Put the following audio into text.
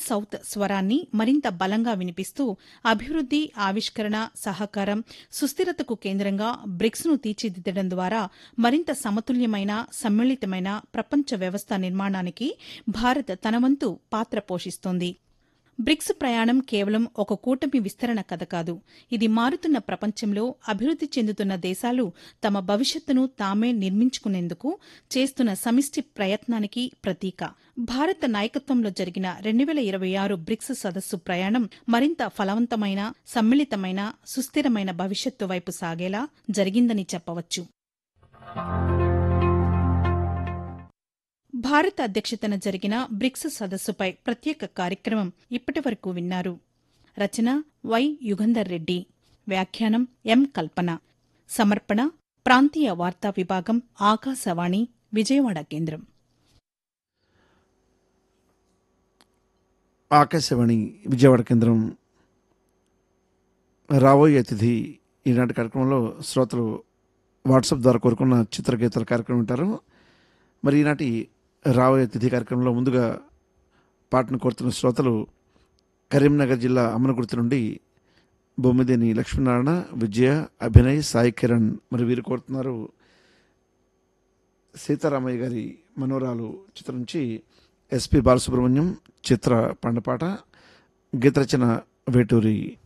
south స్వరాన్ని మరింత బలంగా వినిపిస్తూ అభివృద్ది ఆవిష్కరణ సహకారం సుస్థిరతకు కేంద్రంగా బ్రిక్స్ను తీర్చిదిద్దడం ద్వారా మరింత సమతుల్యమైన సమ్మిళితమైన ప్రపంచ వ్యవస్థ నిర్మాణానికి భారత్ తన వంతు పాత్ర పోషిస్తోంది బ్రిక్స్ ప్రయాణం కేవలం ఒక కూటమి విస్తరణ కథ కాదు ఇది మారుతున్న ప్రపంచంలో అభివృద్ది చెందుతున్న దేశాలు తమ భవిష్యత్తును తామే నిర్మించుకునేందుకు చేస్తున్న సమిష్టి ప్రయత్నానికి ప్రతీక భారత నాయకత్వంలో జరిగిన రెండు వేల ఇరవై ఆరు బ్రిక్స్ సదస్సు ప్రయాణం మరింత ఫలవంతమైన సమ్మిళితమైన సుస్థిరమైన భవిష్యత్తు వైపు సాగేలా జరిగిందని చెప్పవచ్చు భారత అధ్యక్షతన జరిగిన బ్రిక్స్ సదస్సుపై ప్రత్యేక కార్యక్రమం ఇప్పటి వరకు విన్నారు రచన వై యుగంధర్ రెడ్డి వ్యాఖ్యానం ఎం కల్పన సమర్పణ ప్రాంతీయ వార్తా విభాగం ఆకాశవాణి విజయవాడ కేంద్రం ఆకాశవాణి విజయవాడ కేంద్రం రాబోయే అతిథి ఈనాటి కార్యక్రమంలో శ్రోతలు వాట్సాప్ ద్వారా కోరుకున్న చిత్రగీతాల కార్యక్రమం ఉంటారు మరి ఈనాటి రాబోయే అతిథి కార్యక్రమంలో ముందుగా పాటను కోరుతున్న శ్రోతలు కరీంనగర్ జిల్లా అమ్మనగుర్తి నుండి బొమ్మిదేని లక్ష్మీనారాయణ విజయ అభినయ్ సాయి కిరణ్ మరి వీరు కోరుతున్నారు సీతారామయ్య గారి మనోరాలు చిత్రం నుంచి ఎస్పి బాలసుబ్రహ్మణ్యం చిత్ర పండపాట గీతరచన వేటూరి